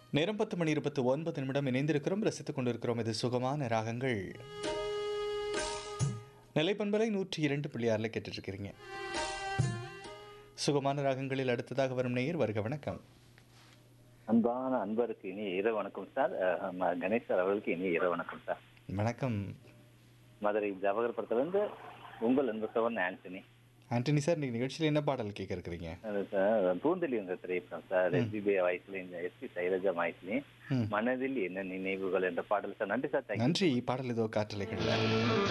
நேரம் பத்து மணி இருபத்தி ஒன்பது நிமிடம் இணைந்திருக்கிறோம் ரசித்துக் கொண்டிருக்கிறோம் இது சுகமான ராகங்கள் நிலைப்பண்பலை நூற்றி இரண்டு புள்ளியாரில் கேட்டுட்ருக்கிறீங்க சுகமான ராகங்களில் அடுத்ததாக வரும் நேயர் வருக வணக்கம் அன்பான அன்பருக்கு இனிய இரவு வணக்கம் சார் அஹ், ம- கணேஷ் சார் அவர்களுக்கு இனிய இரவு வணக்கம் சார் வணக்கம் மதுரை ஜவஹர்புரத்துலேருந்து உங்கள் அன்பு சவன் ஆண்டனி ஆண்டனி சார் இன்னைக்கு நிகழ்ச்சியில் என்ன பாடல் கேட்க இருக்கிறீங்க அது சார் பூந்தலி உங்க திரைப்படம் சார் எஸ்பிபி வாய்ஸ்ல இந்த எஸ்பி சைலஜா வாய்ஸ்லையும் ம். மனதில் என்ன நினைவுகள் என்ற பாடல் சார் நன்றி சார் தேங்க்யூ நன்றி பாடல் ஏதோ காற்றலைகளில்